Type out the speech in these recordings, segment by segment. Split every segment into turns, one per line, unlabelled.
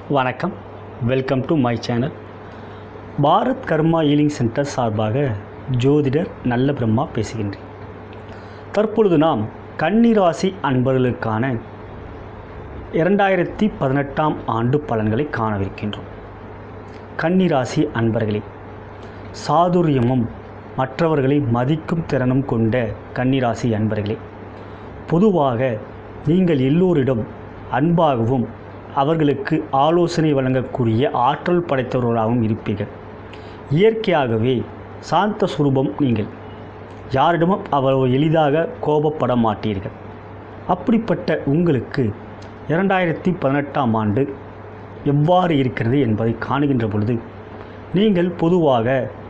வணக்கம் welcome to my channel Bharat Karma healing centre சார்பாக ஜோதிடர் நல்ல பிரம்மா பேசுகின்றேன் தற்பொழுது நாம் கன்னிராசி அன்பர்களுக்கான இரண்டாயிரத்தி பதினெட்டாம் ஆண்டு பலன்களை காணவிருக்கின்றோம் கன்னிராசி அன்பர்களே சாதுரியமும் மற்றவர்களை மதிக்கும் திறனும் கொண்ட கன்னிராசி அன்பர்களே பொதுவாக நீங்கள் எல்லோரிடம் அன்பாகவும் அவர்களுக்கு ஆலோசனை வழங்கக்கூடிய ஆற்றல் படைத்தவர்களாகவும் இருப்பீர்கள் இயற்கையாகவே சாந்த சுரூபம் நீங்கள் யாரிடமும் அவ்வளவு எளிதாக கோபப்பட மாட்டீர்கள் அப்படிப்பட்ட உங்களுக்கு இரண்டாயிரத்தி பதினெட்டாம் ஆண்டு எவ்வாறு இருக்கிறது என்பதை காணுகின்ற பொழுது நீங்கள் பொதுவாக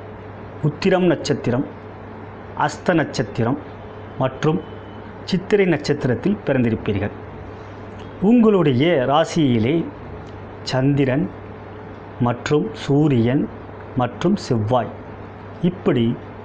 உத்திரம் நட்சத்திரம் அஸ்த நட்சத்திரம் மற்றும் சித்திரை நட்சத்திரத்தில் பிறந்திருப்பீர்கள் உங்களுடைய ராசியிலே சந்திரன் மற்றும் சூரியன் மற்றும் செவ்வாய் இப்படி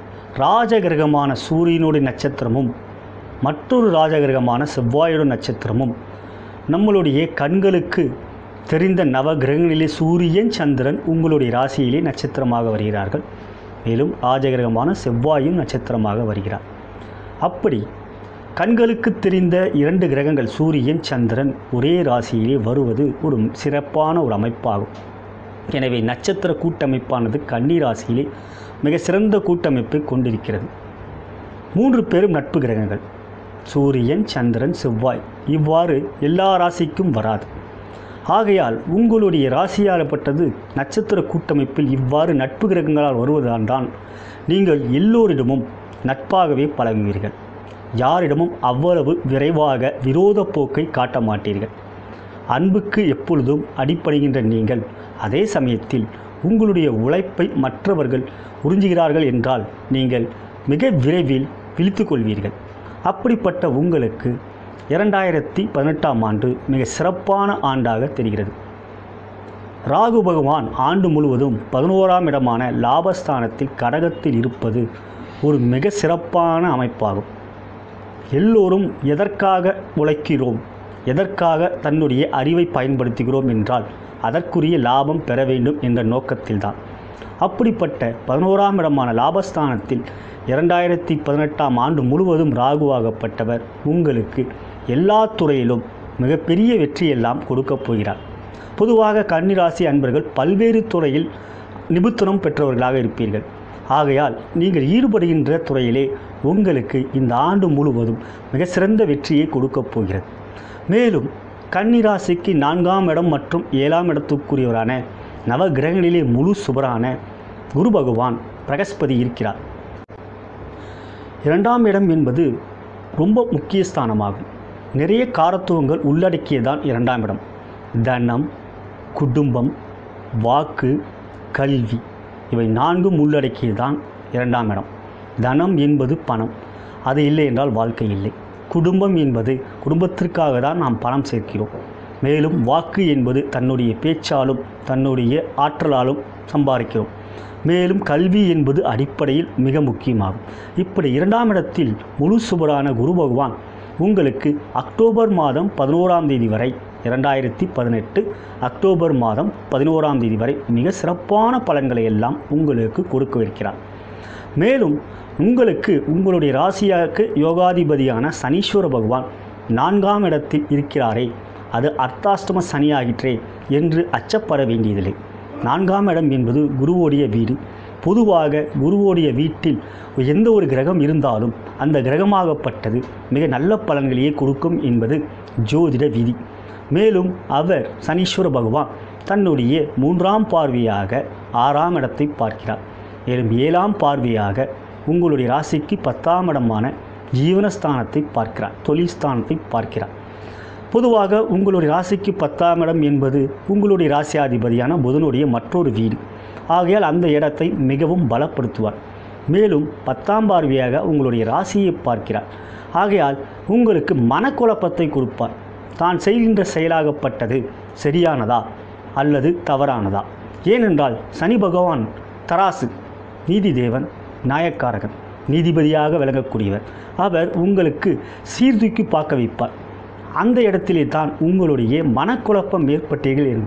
ராஜகிரகமான சூரியனுடைய நட்சத்திரமும் மற்றொரு ராஜகிரகமான செவ்வாயோட நட்சத்திரமும் நம்மளுடைய கண்களுக்கு தெரிந்த நவ கிரகங்களிலே சூரியன் சந்திரன் உங்களுடைய ராசியிலே நட்சத்திரமாக வருகிறார்கள் மேலும் ராஜகிரகமான செவ்வாயும் நட்சத்திரமாக வருகிறார் அப்படி கண்களுக்கு தெரிந்த இரண்டு கிரகங்கள் சூரியன் சந்திரன் ஒரே ராசியிலே வருவது ஒரு சிறப்பான ஒரு அமைப்பாகும் எனவே நட்சத்திர கூட்டமைப்பானது கன்னி ராசியிலே மிக சிறந்த கூட்டமைப்பை கொண்டிருக்கிறது மூன்று பேரும் நட்பு கிரகங்கள் சூரியன் சந்திரன் செவ்வாய் இவ்வாறு எல்லா ராசிக்கும் வராது ஆகையால் உங்களுடைய ராசியாகப்பட்டது நட்சத்திர கூட்டமைப்பில் இவ்வாறு நட்பு கிரகங்களால் வருவதால் தான் நீங்கள் எல்லோரிடமும் நட்பாகவே பழகுவீர்கள் யாரிடமும் அவ்வளவு விரைவாக விரோத போக்கை காட்ட மாட்டீர்கள் அன்புக்கு எப்பொழுதும் அடிப்படுகின்ற நீங்கள் அதே சமயத்தில் உங்களுடைய உழைப்பை மற்றவர்கள் உறிஞ்சுகிறார்கள் என்றால் நீங்கள் மிக விரைவில் விழித்து கொள்வீர்கள் அப்படிப்பட்ட உங்களுக்கு இரண்டாயிரத்தி பதினெட்டாம் ஆண்டு மிக சிறப்பான ஆண்டாக தெரிகிறது ராகு பகவான் ஆண்டு முழுவதும் பதினோராம் இடமான லாபஸ்தானத்தில் கடகத்தில் இருப்பது ஒரு மிக சிறப்பான அமைப்பாகும் எல்லோரும் எதற்காக உழைக்கிறோம் எதற்காக தன்னுடைய அறிவை பயன்படுத்துகிறோம் என்றால் அதற்குரிய லாபம் பெற வேண்டும் என்ற நோக்கத்தில்தான் அப்படிப்பட்ட பதினோராம் இடமான லாபஸ்தானத்தில் இரண்டாயிரத்தி பதினெட்டாம் ஆண்டு முழுவதும் ராகுவாகப்பட்டவர் உங்களுக்கு எல்லா துறையிலும் மிகப்பெரிய வெற்றியெல்லாம் கொடுக்கப் போகிறார் பொதுவாக கன்னிராசி அன்பர்கள் பல்வேறு துறையில் நிபுத்தனம் பெற்றவர்களாக இருப்பீர்கள் ஆகையால் நீங்கள் ஈடுபடுகின்ற துறையிலே உங்களுக்கு இந்த ஆண்டு முழுவதும் மிக சிறந்த வெற்றியை கொடுக்கப் போகிறது மேலும் கன்னிராசிக்கு நான்காம் இடம் மற்றும் ஏழாம் இடத்துக்குரியவரான நவ கிரகங்களிலே முழு சுபரான குரு பகவான் பிரகஸ்பதி இருக்கிறார் இரண்டாம் இடம் என்பது ரொம்ப முக்கிய ஸ்தானமாகும் நிறைய காரத்துவங்கள் உள்ளடக்கியதான் இரண்டாம் இடம் தனம் குடும்பம் வாக்கு கல்வி இவை நான்கும் உள்ளடக்கியதுதான் இரண்டாம் இடம் தனம் என்பது பணம் அது இல்லை என்றால் வாழ்க்கை இல்லை குடும்பம் என்பது குடும்பத்திற்காக தான் நாம் பணம் சேர்க்கிறோம் மேலும் வாக்கு என்பது தன்னுடைய பேச்சாலும் தன்னுடைய ஆற்றலாலும் சம்பாதிக்கிறோம் மேலும் கல்வி என்பது அடிப்படையில் மிக முக்கியமாகும் இப்படி இரண்டாம் இடத்தில் முழு சுபரான குரு பகவான் உங்களுக்கு அக்டோபர் மாதம் பதினோராம் தேதி வரை இரண்டாயிரத்தி பதினெட்டு அக்டோபர் மாதம் பதினோராம் தேதி வரை மிக சிறப்பான பலன்களை எல்லாம் உங்களுக்கு கொடுக்கவிருக்கிறார் மேலும் உங்களுக்கு உங்களுடைய ராசியாக்கு யோகாதிபதியான சனீஸ்வர பகவான் நான்காம் இடத்தில் இருக்கிறாரே அது அர்த்தாஷ்டம சனியாகிற்றே என்று அச்சப்பட வேண்டியதில்லை நான்காம் இடம் என்பது குருவோடைய வீடு பொதுவாக குருவோடைய வீட்டில் எந்த ஒரு கிரகம் இருந்தாலும் அந்த கிரகமாகப்பட்டது மிக நல்ல பலன்களையே கொடுக்கும் என்பது ஜோதிட விதி மேலும் அவர் சனீஸ்வர பகவான் தன்னுடைய மூன்றாம் பார்வையாக ஆறாம் இடத்தை பார்க்கிறார் மேலும் ஏழாம் பார்வையாக உங்களுடைய ராசிக்கு பத்தாம் இடமான ஜீவனஸ்தானத்தை பார்க்கிறார் தொழில் ஸ்தானத்தை பார்க்கிறார் பொதுவாக உங்களுடைய ராசிக்கு பத்தாம் இடம் என்பது உங்களுடைய ராசியாதிபதியான புதனுடைய மற்றொரு வீடு ஆகையால் அந்த இடத்தை மிகவும் பலப்படுத்துவார் மேலும் பத்தாம் பார்வையாக உங்களுடைய ராசியை பார்க்கிறார் ஆகையால் உங்களுக்கு மனக்குழப்பத்தை கொடுப்பார் தான் செய்கின்ற செயலாகப்பட்டது சரியானதா அல்லது தவறானதா ஏனென்றால் சனி பகவான் தராசு நீதி தேவன் நாயக்காரகன் நீதிபதியாக விளங்கக்கூடியவர் அவர் உங்களுக்கு சீர்தூக்கி பார்க்க வைப்பார் அந்த இடத்திலே தான் உங்களுடைய மனக்குழப்பம் ஏற்பட்டீர்கள் என்றால்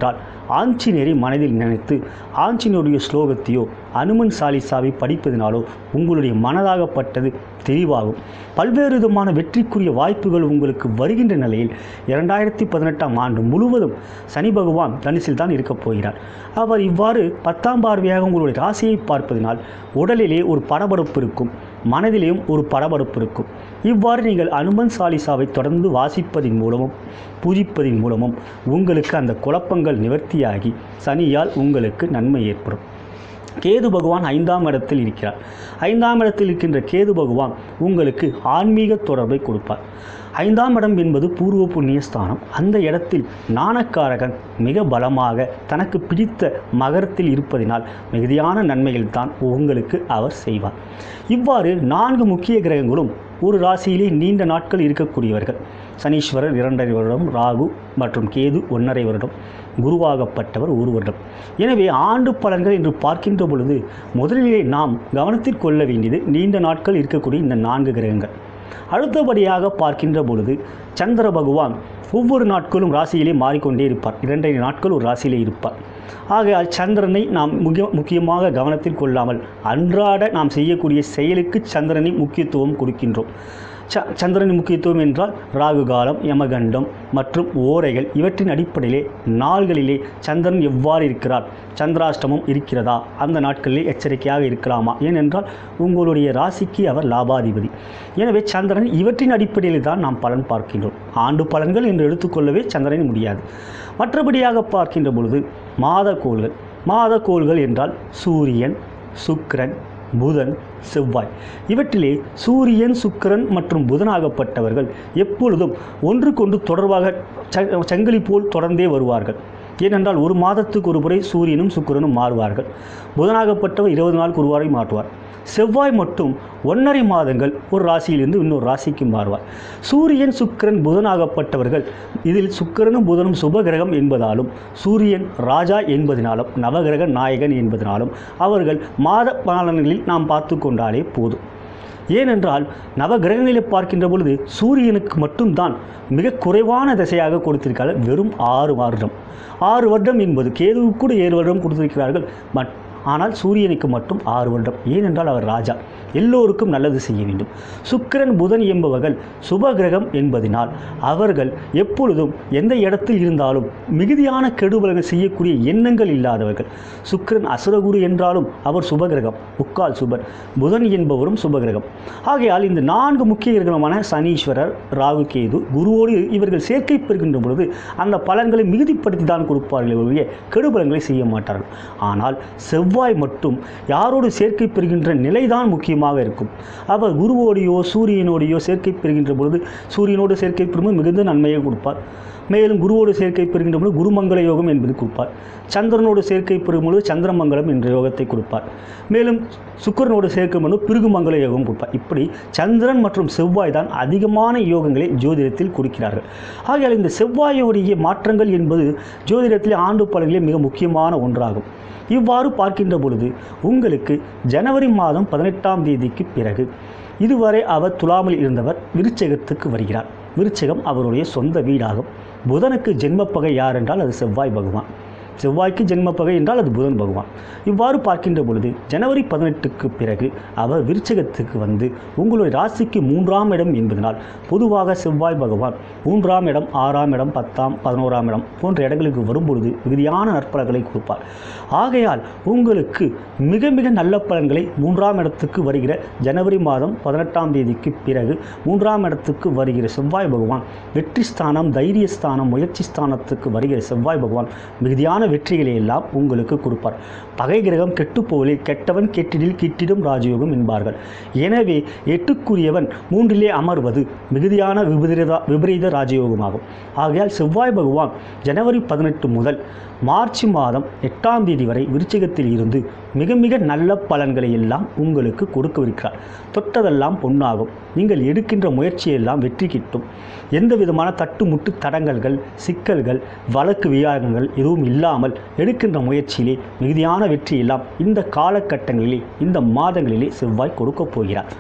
ஆஞ்சநேயரை மனதில் நினைத்து ஆஞ்சநேயருடைய ஸ்லோகத்தையோ அனுமன் சாலிசாவை படிப்பதினாலோ உங்களுடைய மனதாகப்பட்டது தெளிவாகும் பல்வேறு விதமான வெற்றிக்குரிய வாய்ப்புகள் உங்களுக்கு வருகின்ற நிலையில் இரண்டாயிரத்தி பதினெட்டாம் ஆண்டு முழுவதும் சனி பகவான் தனுசில் தான் இருக்கப் போகிறார் அவர் இவ்வாறு பத்தாம் பார்வையாக உங்களுடைய ராசியை பார்ப்பதினால் உடலிலே ஒரு படபடப்பு இருக்கும் மனதிலேயும் ஒரு படபடப்பு இருக்கும் இவ்வாறு நீங்கள் அனுமன் சாலிசாவை தொடர்ந்து வாசிப்பதின் மூலமும் பூஜிப்பதின் மூலமும் உங்களுக்கு அந்த குழப்பங்கள் நிவர்த்தியாகி சனியால் உங்களுக்கு நன்மை ஏற்படும் கேது பகவான் ஐந்தாம் இடத்தில் இருக்கிறார் ஐந்தாம் இடத்தில் இருக்கின்ற கேது பகவான் உங்களுக்கு ஆன்மீக தொடர்பை கொடுப்பார் ஐந்தாம் இடம் என்பது பூர்வ புண்ணிய ஸ்தானம் அந்த இடத்தில் நாணக்காரகன் மிக பலமாக தனக்கு பிடித்த மகரத்தில் இருப்பதினால் மிகுதியான நன்மைகள் தான் உங்களுக்கு அவர் செய்வார் இவ்வாறு நான்கு முக்கிய கிரகங்களும் ஒரு ராசியிலே நீண்ட நாட்கள் இருக்கக்கூடியவர்கள் சனீஸ்வரர் இரண்டரை வருடம் ராகு மற்றும் கேது ஒன்றரை வருடம் குருவாகப்பட்டவர் ஒரு வருடம் எனவே ஆண்டு பலன்கள் என்று பார்க்கின்ற பொழுது முதலிலே நாம் கவனத்தில் கொள்ள வேண்டியது நீண்ட நாட்கள் இருக்கக்கூடிய இந்த நான்கு கிரகங்கள் அடுத்தபடியாக பார்க்கின்ற பொழுது சந்திர பகவான் ஒவ்வொரு நாட்களும் ராசியிலே மாறிக்கொண்டே இருப்பார் இரண்டரை நாட்கள் ஒரு ராசியிலே இருப்பார் ஆகையால் சந்திரனை நாம் முக்கிய முக்கியமாக கவனத்தில் கொள்ளாமல் அன்றாட நாம் செய்யக்கூடிய செயலுக்கு சந்திரனை முக்கியத்துவம் கொடுக்கின்றோம் ச சந்திரனின் முக்கியத்துவம் என்றால் ராகு காலம் யமகண்டம் மற்றும் ஓரைகள் இவற்றின் அடிப்படையிலே நாள்களிலே சந்திரன் எவ்வாறு இருக்கிறார் சந்திராஷ்டமம் இருக்கிறதா அந்த நாட்களிலே எச்சரிக்கையாக இருக்கலாமா ஏனென்றால் உங்களுடைய ராசிக்கு அவர் லாபாதிபதி எனவே சந்திரன் இவற்றின் அடிப்படையில் தான் நாம் பலன் பார்க்கின்றோம் ஆண்டு பலன்கள் என்று எடுத்துக்கொள்ளவே சந்திரன் முடியாது மற்றபடியாக பார்க்கின்ற பொழுது மாத கோள்கள் மாத கோள்கள் என்றால் சூரியன் சுக்கிரன் புதன் செவ்வாய் இவற்றிலே சூரியன் சுக்கிரன் மற்றும் புதனாகப்பட்டவர்கள் எப்பொழுதும் ஒன்றுக்கொன்று தொடர்பாக ச- சங்கிலி போல் தொடர்ந்தே வருவார்கள் ஏனென்றால் ஒரு மாதத்துக்கு ஒரு முறை சூரியனும் சுக்கிரனும் மாறுவார்கள் புதனாகப்பட்டவர் இருபது நாளுக்கு ஒரு வாரை மாற்றுவார் செவ்வாய் மட்டும் ஒன்றரை மாதங்கள் ஒரு ராசியிலிருந்து இன்னொரு ராசிக்கு மாறுவார் சூரியன் சுக்கிரன் புதனாகப்பட்டவர்கள் இதில் சுக்கிரனும் புதனும் சுபகிரகம் என்பதாலும் சூரியன் ராஜா என்பதனாலும் நவகிரக நாயகன் என்பதனாலும் அவர்கள் மாத பலன்களில் நாம் பார்த்து கொண்டாலே போதும் ஏனென்றால் நவகிரகங்களை பார்க்கின்ற பொழுது சூரியனுக்கு மட்டும்தான் மிக குறைவான திசையாக கொடுத்திருக்கிறார்கள் வெறும் ஆறு வருடம் ஆறு வருடம் என்பது கேதுவுக்கு கூட ஏழு வருடம் கொடுத்திருக்கிறார்கள் பட் ஆனால் சூரியனுக்கு மட்டும் ஆறு வருடம் ஏனென்றால் அவர் ராஜா எல்லோருக்கும் நல்லது செய்ய வேண்டும் சுக்கிரன் புதன் என்பவர்கள் சுபகிரகம் என்பதினால் அவர்கள் எப்பொழுதும் எந்த இடத்தில் இருந்தாலும் மிகுதியான கெடுபலங்கள் செய்யக்கூடிய எண்ணங்கள் இல்லாதவர்கள் சுக்கிரன் அசுரகுரு என்றாலும் அவர் சுபகிரகம் முக்கால் சுபர் புதன் என்பவரும் சுபகிரகம் ஆகையால் இந்த நான்கு முக்கிய கிரகமான சனீஸ்வரர் ராகு கேது குருவோடு இவர்கள் சேர்க்கை பெறுகின்ற பொழுது அந்த பலன்களை மிகுதிப்படுத்தி தான் கொடுப்பார்கள் ஒழிய கெடுபலங்களை செய்ய மாட்டார்கள் ஆனால் செவ்வாய் மட்டும் யாரோடு சேர்க்கை பெறுகின்ற நிலைதான் முக்கியமாக இருக்கும் அவர் குருவோடையோ சூரியனோடையோ சேர்க்கை பெறுகின்ற பொழுது சூரியனோடு சேர்க்கை பெறும்போது மிகுந்த நன்மையை கொடுப்பார் மேலும் குருவோடு சேர்க்கை பெறுகின்ற பொழுது குருமங்கள யோகம் என்பது கொடுப்பார் சந்திரனோடு சேர்க்கை பெறும் பொழுது சந்திரமங்கலம் என்ற யோகத்தை கொடுப்பார் மேலும் சுக்கிரனோடு சேர்க்கும் பொழுது பிருகுமங்கல யோகம் கொடுப்பார் இப்படி சந்திரன் மற்றும் செவ்வாய் தான் அதிகமான யோகங்களை ஜோதிடத்தில் கொடுக்கிறார்கள் ஆகையால் இந்த செவ்வாயோடைய மாற்றங்கள் என்பது ஜோதிடத்திலே ஆண்டு பலன்களே மிக முக்கியமான ஒன்றாகும் இவ்வாறு பார்க்கின்ற பொழுது உங்களுக்கு ஜனவரி மாதம் பதினெட்டாம் தேதிக்கு பிறகு இதுவரை அவர் துலாமில் இருந்தவர் விருச்சகத்துக்கு வருகிறார் விருச்சகம் அவருடைய சொந்த வீடாகும் புதனுக்கு ஜென்மப்பகை யார் என்றால் அது செவ்வாய் பகவான் செவ்வாய்க்கு ஜென்மப்பகை என்றால் அது புதன் பகவான் இவ்வாறு பார்க்கின்ற பொழுது ஜனவரி பதினெட்டுக்கு பிறகு அவர் விருச்சகத்துக்கு வந்து உங்களுடைய ராசிக்கு மூன்றாம் இடம் என்பதனால் பொதுவாக செவ்வாய் பகவான் மூன்றாம் இடம் ஆறாம் இடம் பத்தாம் பதினோராம் இடம் போன்ற இடங்களுக்கு வரும்பொழுது மிகுதியான நற்பலன்களை கொடுப்பார் ஆகையால் உங்களுக்கு மிக மிக நல்ல பலன்களை மூன்றாம் இடத்துக்கு வருகிற ஜனவரி மாதம் பதினெட்டாம் தேதிக்கு பிறகு மூன்றாம் இடத்துக்கு வருகிற செவ்வாய் பகவான் வெற்றி ஸ்தானம் தைரிய ஸ்தானம் முயற்சி ஸ்தானத்துக்கு வருகிற செவ்வாய் பகவான் மிகுதியான வெற்றிகளை எல்லாம் உங்களுக்கு கொடுப்பார் பகை கிரகம் கெட்டுப்போவலில் கெட்டவன் கெட்டிடில் கிட்டிடும் ராஜயோகம் என்பார்கள் எனவே எட்டுக்குரியவன் மூன்றிலே அமர்வது மிகுதியான விபரீத விபரீத ராஜயோகமாகும் ஆகையால் செவ்வாய் பகவான் ஜனவரி பதினெட்டு முதல் மார்ச் மாதம் எட்டாம் தேதி வரை விருச்சிகத்தில் இருந்து மிக மிக நல்ல பலன்களை எல்லாம் உங்களுக்கு கொடுக்கவிருக்கிறார் தொட்டதெல்லாம் பொன்னாகும் நீங்கள் எடுக்கின்ற முயற்சியெல்லாம் வெற்றி கிட்டும் எந்த விதமான தட்டுமுட்டு தடங்கல்கள் சிக்கல்கள் வழக்கு விவாதங்கள் எதுவும் இல்லாமல் எடுக்கின்ற முயற்சியிலே மிகுதியான வெற்றி எல்லாம் இந்த காலகட்டங்களிலே இந்த மாதங்களிலே செவ்வாய் கொடுக்கப் போகிறார்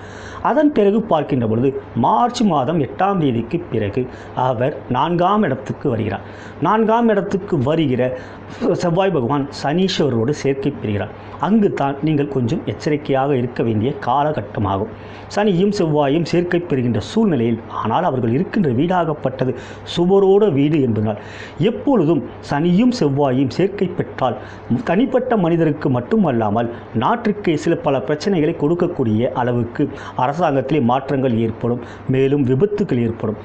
அதன் பிறகு பார்க்கின்ற பொழுது மார்ச் மாதம் எட்டாம் தேதிக்கு பிறகு அவர் நான்காம் இடத்துக்கு வருகிறார் நான்காம் இடத்துக்கு வருகிற செவ்வாய் பகவான் சனீஸ்வரரோடு சேர்க்கை பெறுகிறார் அங்கு தான் நீங்கள் கொஞ்சம் எச்சரிக்கையாக இருக்க வேண்டிய காலகட்டமாகும் சனியும் செவ்வாயும் சேர்க்கை பெறுகின்ற சூழ்நிலையில் ஆனால் அவர்கள் இருக்கின்ற வீடாகப்பட்டது சுவரோட வீடு என்பதனால் எப்பொழுதும் சனியும் செவ்வாயும் சேர்க்கை பெற்றால் தனிப்பட்ட மனிதருக்கு மட்டுமல்லாமல் நாட்டிற்கே சில பல பிரச்சனைகளை கொடுக்கக்கூடிய அளவுக்கு அரசாங்கத்திலே மாற்றங்கள் ஏற்படும் மேலும் விபத்துகள் ஏற்படும்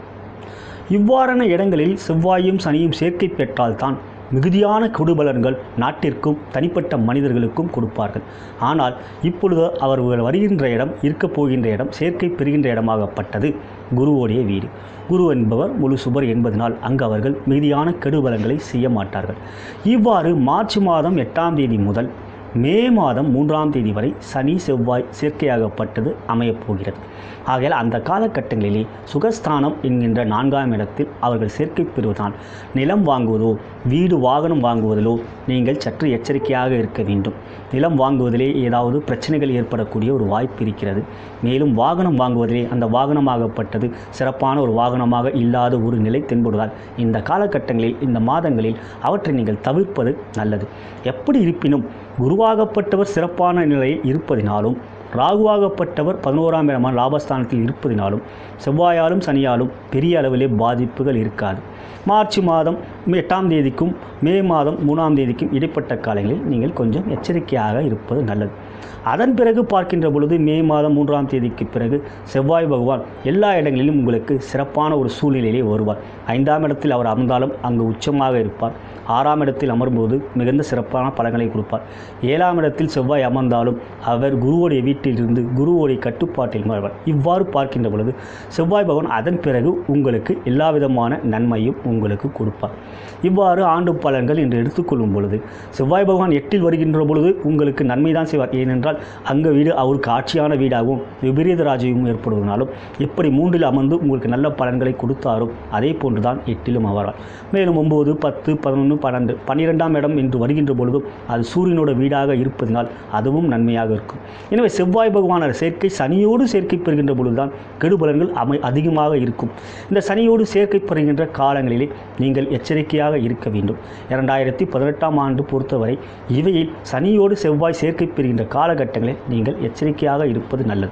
இவ்வாறான இடங்களில் செவ்வாயும் சனியும் சேர்க்கை பெற்றால்தான் மிகுதியான கொடுபலன்கள் நாட்டிற்கும் தனிப்பட்ட மனிதர்களுக்கும் கொடுப்பார்கள் ஆனால் இப்பொழுது அவர்கள் வருகின்ற இடம் இருக்கப் போகின்ற இடம் சேர்க்கை பெறுகின்ற இடமாகப்பட்டது குருவோடைய வீடு குரு என்பவர் முழு சுபர் என்பதனால் அங்கு அவர்கள் மிகுதியான கெடுபலன்களை செய்ய மாட்டார்கள் இவ்வாறு மார்ச் மாதம் எட்டாம் தேதி முதல் மே மாதம் மூன்றாம் தேதி வரை சனி செவ்வாய் சேர்க்கையாகப்பட்டது அமையப் போகிறது ஆகையால் அந்த காலகட்டங்களிலே சுகஸ்தானம் என்கின்ற நான்காம் இடத்தில் அவர்கள் சேர்க்கை பெறுவதால் நிலம் வாங்குவதோ வீடு வாகனம் வாங்குவதிலோ நீங்கள் சற்று எச்சரிக்கையாக இருக்க வேண்டும் நிலம் வாங்குவதிலே ஏதாவது பிரச்சனைகள் ஏற்படக்கூடிய ஒரு வாய்ப்பு இருக்கிறது மேலும் வாகனம் வாங்குவதிலே அந்த வாகனமாகப்பட்டது சிறப்பான ஒரு வாகனமாக இல்லாத ஒரு நிலை தென்படுவதால் இந்த காலகட்டங்களில் இந்த மாதங்களில் அவற்றை நீங்கள் தவிர்ப்பது நல்லது எப்படி இருப்பினும் குருவாகப்பட்டவர் சிறப்பான நிலையில் இருப்பதினாலும் ராகுவாகப்பட்டவர் பதினோராம் இடமான லாபஸ்தானத்தில் இருப்பதினாலும் செவ்வாயாலும் சனியாலும் பெரிய அளவிலே பாதிப்புகள் இருக்காது மார்ச் மாதம் எட்டாம் தேதிக்கும் மே மாதம் மூணாம் தேதிக்கும் இடைப்பட்ட காலங்களில் நீங்கள் கொஞ்சம் எச்சரிக்கையாக இருப்பது நல்லது அதன் பிறகு பார்க்கின்ற பொழுது மே மாதம் மூன்றாம் தேதிக்கு பிறகு செவ்வாய் பகவான் எல்லா இடங்களிலும் உங்களுக்கு சிறப்பான ஒரு சூழ்நிலையிலே வருவார் ஐந்தாம் இடத்தில் அவர் அமர்ந்தாலும் அங்கு உச்சமாக இருப்பார் ஆறாம் இடத்தில் அமரும்போது மிகுந்த சிறப்பான பலன்களை கொடுப்பார் ஏழாம் இடத்தில் செவ்வாய் அமர்ந்தாலும் அவர் குருவோடைய வீட்டிலிருந்து குருவோடைய கட்டுப்பாட்டில் மறைவார் இவ்வாறு பார்க்கின்ற பொழுது செவ்வாய் பகவான் அதன் பிறகு உங்களுக்கு எல்லா விதமான நன்மையும் உங்களுக்கு கொடுப்பார் இவ்வாறு ஆண்டு பலன்கள் என்று எடுத்துக்கொள்ளும் பொழுது செவ்வாய் பகவான் எட்டில் வருகின்ற பொழுது உங்களுக்கு நன்மை தான் செய்வார் ஏனென்றால் அங்கே வீடு அவருக்கு ஆட்சியான வீடாகவும் விபரீத ராஜ்யமும் ஏற்படுவதனாலும் எப்படி மூன்றில் அமர்ந்து உங்களுக்கு நல்ல பலன்களை கொடுத்தாரோ அதே போன்று தான் எட்டிலும் அவரால் மேலும் ஒம்பது பத்து பதினொன்று பன்னெண்டு பன்னிரெண்டாம் இடம் என்று வருகின்ற பொழுதும் அது சூரியனோட வீடாக இருப்பதனால் அதுவும் நன்மையாக இருக்கும் எனவே செவ்வாய் பகவான சேர்க்கை சனியோடு சேர்க்கை பெறுகின்ற பொழுதுதான் கெடுபலன்கள் அமை அதிகமாக இருக்கும் இந்த சனியோடு சேர்க்கை பெறுகின்ற காலங்களிலே நீங்கள் எச்சரிக்கையாக இருக்க வேண்டும் இரண்டாயிரத்தி பதினெட்டாம் ஆண்டு பொறுத்தவரை இவையில் சனியோடு செவ்வாய் சேர்க்கை பெறுகின்ற காலகட்டங்களில் நீங்கள் எச்சரிக்கையாக இருப்பது நல்லது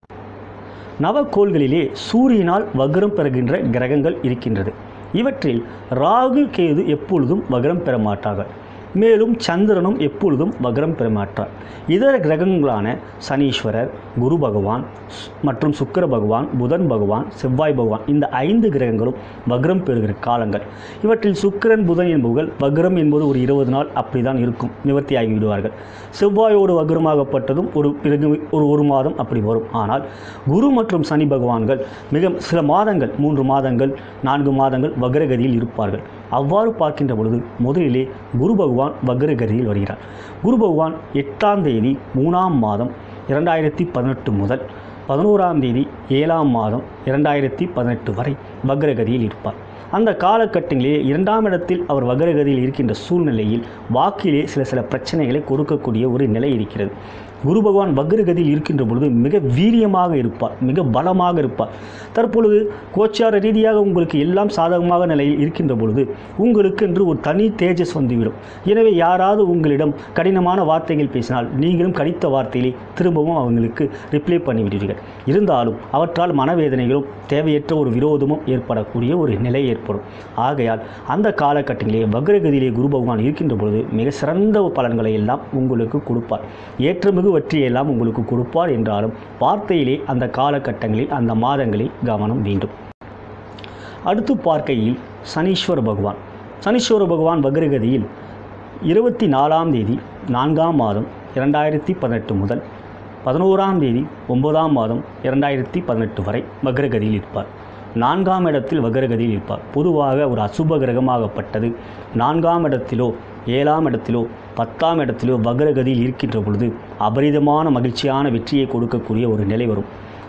நவக்கோள்களிலே சூரியனால் வக்ரம் பெறுகின்ற கிரகங்கள் இருக்கின்றது இவற்றில் ராகு கேது எப்பொழுதும் வக்ரம் பெற மாட்டார்கள் மேலும் சந்திரனும் எப்பொழுதும் வக்ரம் பெற மாட்டார் இதர கிரகங்களான சனீஸ்வரர் குரு பகவான் சு- மற்றும் சுக்கிர பகவான் புதன் பகவான் செவ்வாய் பகவான் இந்த ஐந்து கிரகங்களும் வக்ரம் பெறுகிற காலங்கள் இவற்றில் சுக்கிரன் புதன் என்பவர்கள் வக்ரம் என்பது ஒரு இருபது நாள் அப்படிதான் இருக்கும் நிவர்த்தியாகி விடுவார்கள் செவ்வாயோடு வக்ரமாகப்பட்டதும் ஒரு பிறகு ஒரு ஒரு மாதம் அப்படி வரும் ஆனால் குரு மற்றும் சனி பகவான்கள் மிக சில மாதங்கள் மூன்று மாதங்கள் நான்கு மாதங்கள் வக்ரகதியில் இருப்பார்கள் அவ்வாறு பார்க்கின்ற பொழுது முதலிலே குரு பகவான் வக்ரகதியில் வருகிறார் குரு பகவான் எட்டாம் தேதி மூணாம் மாதம் இரண்டாயிரத்தி பதினெட்டு முதல் பதினோராம் தேதி ஏழாம் மாதம் இரண்டாயிரத்தி பதினெட்டு வரை வக்ரகதியில் இருப்பார் அந்த காலகட்டங்களிலே இரண்டாம் இடத்தில் அவர் வக்ரகதியில் இருக்கின்ற சூழ்நிலையில் வாக்கிலே சில சில பிரச்சனைகளை கொடுக்கக்கூடிய ஒரு நிலை இருக்கிறது குரு பகவான் வக்ரகதியில் இருக்கின்ற பொழுது மிக வீரியமாக இருப்பார் மிக பலமாக இருப்பார் தற்பொழுது கோச்சார ரீதியாக உங்களுக்கு எல்லாம் சாதகமாக நிலையில் இருக்கின்ற பொழுது உங்களுக்கு என்று ஒரு தனி தேஜஸ் வந்துவிடும் எனவே யாராவது உங்களிடம் கடினமான வார்த்தைகள் பேசினால் நீங்களும் கடித்த வார்த்தையிலே திரும்பவும் அவங்களுக்கு ரிப்ளை பண்ணிவிடுவீர்கள் இருந்தாலும் அவற்றால் மனவேதனைகளும் தேவையற்ற ஒரு விரோதமும் ஏற்படக்கூடிய ஒரு நிலை ஏற்படும் ஆகையால் அந்த காலகட்டங்களிலே வக்ரகதியிலே குரு பகவான் இருக்கின்ற பொழுது மிக சிறந்த பலன்களை எல்லாம் உங்களுக்கு கொடுப்பார் ஏற்றமிகு வெற்றியை எல்லாம் உங்களுக்கு கொடுப்பார் என்றாலும் வார்த்தையிலே அந்த காலகட்டங்களில் அந்த மாதங்களில் கவனம் வேண்டும் அடுத்து பார்க்கையில் சனீஸ்வர பகவான் சனீஸ்வர பகவான் வக்ரகதியில் இருபத்தி நாலாம் தேதி நான்காம் மாதம் இரண்டாயிரத்தி பதினெட்டு முதல் பதினோராம் தேதி ஒன்பதாம் மாதம் இரண்டாயிரத்தி பதினெட்டு வரை வக்ரகதியில் இருப்பார் நான்காம் இடத்தில் வக்ரகதியில் இருப்பார் பொதுவாக ஒரு அசுப கிரகமாகப்பட்டது நான்காம் இடத்திலோ ஏழாம் இடத்திலோ பத்தாம் இடத்திலோ வக்ரகதியில் இருக்கின்ற பொழுது அபரிதமான மகிழ்ச்சியான வெற்றியை கொடுக்கக்கூடிய ஒரு நிலை வரும்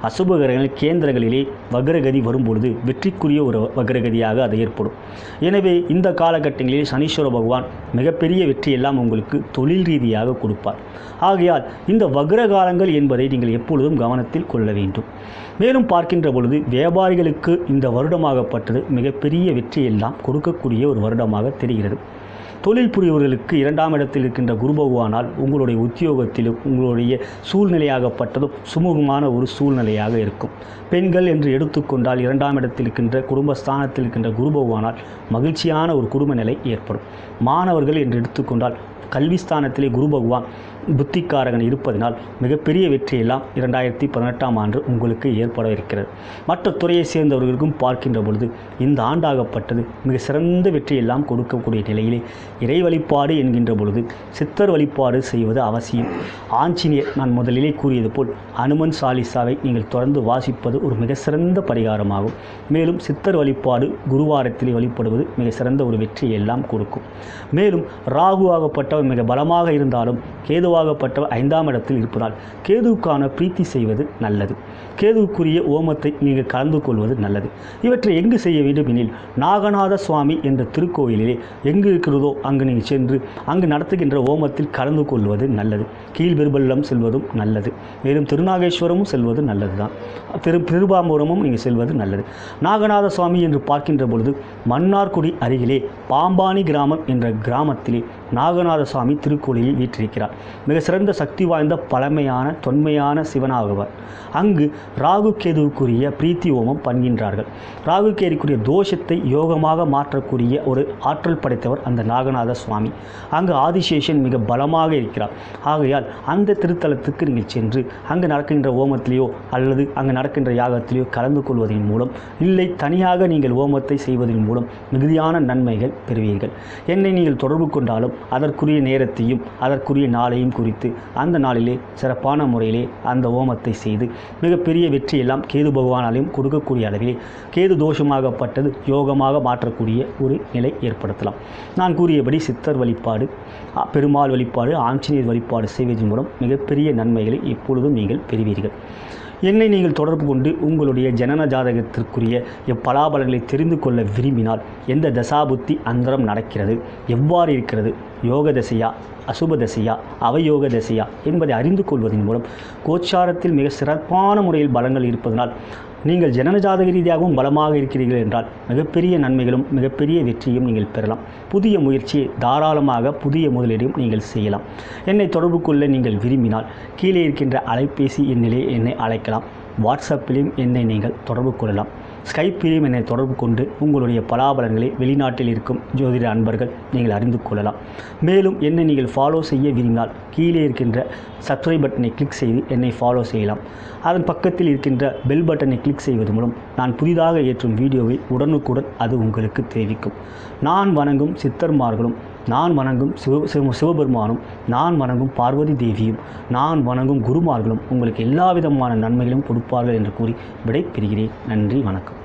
அசுப கிரகங்கள் கேந்திரங்களிலே வக்ரகதி வரும்பொழுது வெற்றிக்குரிய ஒரு வக்ரகதியாக அது ஏற்படும் எனவே இந்த காலகட்டங்களில் சனீஸ்வர பகவான் மிகப்பெரிய வெற்றியெல்லாம் உங்களுக்கு தொழில் ரீதியாக கொடுப்பார் ஆகையால் இந்த வக்ர காலங்கள் என்பதை நீங்கள் எப்பொழுதும் கவனத்தில் கொள்ள வேண்டும் மேலும் பார்க்கின்ற பொழுது வியாபாரிகளுக்கு இந்த வருடமாகப்பட்டது மிகப்பெரிய வெற்றியெல்லாம் கொடுக்கக்கூடிய ஒரு வருடமாக தெரிகிறது தொழில் புரியவர்களுக்கு இரண்டாம் இடத்தில் இருக்கின்ற குரு பகவானால் உங்களுடைய உத்தியோகத்திலும் உங்களுடைய சூழ்நிலையாகப்பட்டதும் சுமூகமான ஒரு சூழ்நிலையாக இருக்கும் பெண்கள் என்று எடுத்துக்கொண்டால் இரண்டாம் இடத்தில் இருக்கின்ற குடும்பஸ்தானத்தில் இருக்கின்ற குரு பகவானால் மகிழ்ச்சியான ஒரு குடும்ப நிலை ஏற்படும் மாணவர்கள் என்று எடுத்துக்கொண்டால் கல்விஸ்தானத்திலே குரு பகவான் புத்திக்காரகன் இருப்பதனால் மிகப்பெரிய வெற்றியெல்லாம் இரண்டாயிரத்தி பதினெட்டாம் ஆண்டு உங்களுக்கு ஏற்பட இருக்கிறது மற்ற துறையை சேர்ந்தவர்களுக்கும் பார்க்கின்ற பொழுது இந்த ஆண்டாகப்பட்டது மிக சிறந்த வெற்றியெல்லாம் கொடுக்கக்கூடிய நிலையிலே இறை வழிபாடு என்கின்ற பொழுது சித்தர் வழிபாடு செய்வது அவசியம் ஆஞ்சநேயர் நான் முதலிலே கூறியது போல் அனுமன் சாலிசாவை நீங்கள் தொடர்ந்து வாசிப்பது ஒரு மிக சிறந்த பரிகாரமாகும் மேலும் சித்தர் வழிபாடு குருவாரத்திலே வழிபடுவது மிக சிறந்த ஒரு வெற்றியை எல்லாம் கொடுக்கும் மேலும் ராகு ஆகப்பட்டவர் மிக பலமாக இருந்தாலும் கேதுவாகப்பட்டவர் ஐந்தாம் இடத்தில் இருப்பதால் கேதுவுக்கான பிரீத்தி செய்வது நல்லது கேதுவுக்குரிய ஓமத்தை நீங்கள் கலந்து கொள்வது நல்லது இவற்றை எங்கு செய்ய வேண்டும் எனில் நாகநாத சுவாமி என்ற திருக்கோயிலிலே எங்கு இருக்கிறதோ அங்கு நீங்கள் சென்று அங்கு நடத்துகின்ற ஓமத்தில் கலந்து கொள்வது நல்லது கீழ்பெருபள்ளம் செல்வதும் நல்லது மேலும் திருநாகேஸ்வரமும் செல்வது நல்லதுதான் திரு திருபாம்புரமும் நீங்கள் செல்வது நல்லது நாகநாத சுவாமி என்று பார்க்கின்ற பொழுது மன்னார்குடி அருகிலே பாம்பானி கிராமம் என்ற கிராமத்திலே நாகநாத சுவாமி திருக்கோயிலில் வீற்றிருக்கிறார் மிக சிறந்த சக்தி வாய்ந்த பழமையான தொன்மையான சிவனாகவர் அங்கு ராகு கேதுவுக்குரிய பிரீத்தி ஓமம் பண்கின்றார்கள் ராகு கேதுக்குரிய தோஷத்தை யோகமாக மாற்றக்கூடிய ஒரு ஆற்றல் படைத்தவர் அந்த நாகநாத சுவாமி அங்கு ஆதிசேஷன் மிக பலமாக இருக்கிறார் ஆகையால் அந்த திருத்தலத்துக்கு நீங்கள் சென்று அங்கு நடக்கின்ற ஓமத்திலேயோ அல்லது அங்கு நடக்கின்ற யாகத்திலேயோ கலந்து கொள்வதன் மூலம் இல்லை தனியாக நீங்கள் ஓமத்தை செய்வதன் மூலம் மிகுதியான நன்மைகள் பெறுவீர்கள் என்னை நீங்கள் தொடர்பு கொண்டாலும் அதற்குரிய நேரத்தையும் அதற்குரிய நாளையும் குறித்து அந்த நாளிலே சிறப்பான முறையிலே அந்த ஓமத்தை செய்து மிகப்பெரிய வெற்றியெல்லாம் கேது பகவானாலையும் கொடுக்கக்கூடிய அளவிலே கேது தோஷமாகப்பட்டது யோகமாக மாற்றக்கூடிய ஒரு நிலை ஏற்படுத்தலாம் நான் கூறியபடி சித்தர் வழிபாடு அ, பெருமாள் வழிபாடு ஆஞ்சநேயர் வழிபாடு செய்வதன் மூலம் மிகப்பெரிய நன்மைகளை எப்பொழுதும் நீங்கள் பெறுவீர்கள் என்னை நீங்கள் தொடர்பு கொண்டு உங்களுடைய ஜனன ஜாதகத்திற்குரிய எப்பலாபலங்களை தெரிந்து கொள்ள விரும்பினால் எந்த தசாபுத்தி அந்தரம் நடக்கிறது எவ்வாறு இருக்கிறது யோக தசையா அசுப தசையா அவயோக தசையா என்பதை அறிந்து கொள்வதன் மூலம் கோச்சாரத்தில் மிக சிறப்பான முறையில் பலங்கள் இருப்பதனால் நீங்கள் ஜனன ஜாதக ரீதியாகவும் பலமாக இருக்கிறீர்கள் என்றால் மிகப்பெரிய நன்மைகளும் மிகப்பெரிய வெற்றியும் நீங்கள் பெறலாம் புதிய முயற்சியை தாராளமாக புதிய முதலீடையும் நீங்கள் செய்யலாம் என்னை தொடர்பு கொள்ள நீங்கள் விரும்பினால் கீழே இருக்கின்ற அலைபேசி எண்ணிலே என்னை அழைக்கலாம் வாட்ஸ்அப்பிலும் என்னை நீங்கள் தொடர்பு கொள்ளலாம் ஸ்கைப்பிலும் என்னை தொடர்பு கொண்டு உங்களுடைய பலாபலன்களை வெளிநாட்டில் இருக்கும் ஜோதிட அன்பர்கள் நீங்கள் அறிந்து கொள்ளலாம் மேலும் என்னை நீங்கள் ஃபாலோ செய்ய விரும்பினால் கீழே இருக்கின்ற சப்ஸ்கிரைப் பட்டனை கிளிக் செய்து என்னை ஃபாலோ செய்யலாம் அதன் பக்கத்தில் இருக்கின்ற பெல் பட்டனை கிளிக் செய்வது மூலம் நான் புதிதாக ஏற்றும் வீடியோவை உடனுக்குடன் அது உங்களுக்கு தெரிவிக்கும் நான் வணங்கும் சித்தர்மார்களும் நான் வணங்கும் சிவ சிவ சிவபெருமானும் நான் வணங்கும் பார்வதி தேவியும் நான் வணங்கும் குருமார்களும் உங்களுக்கு எல்லா விதமான நன்மைகளும் கொடுப்பார்கள் என்று கூறி விடை பெறுகிறேன் நன்றி வணக்கம்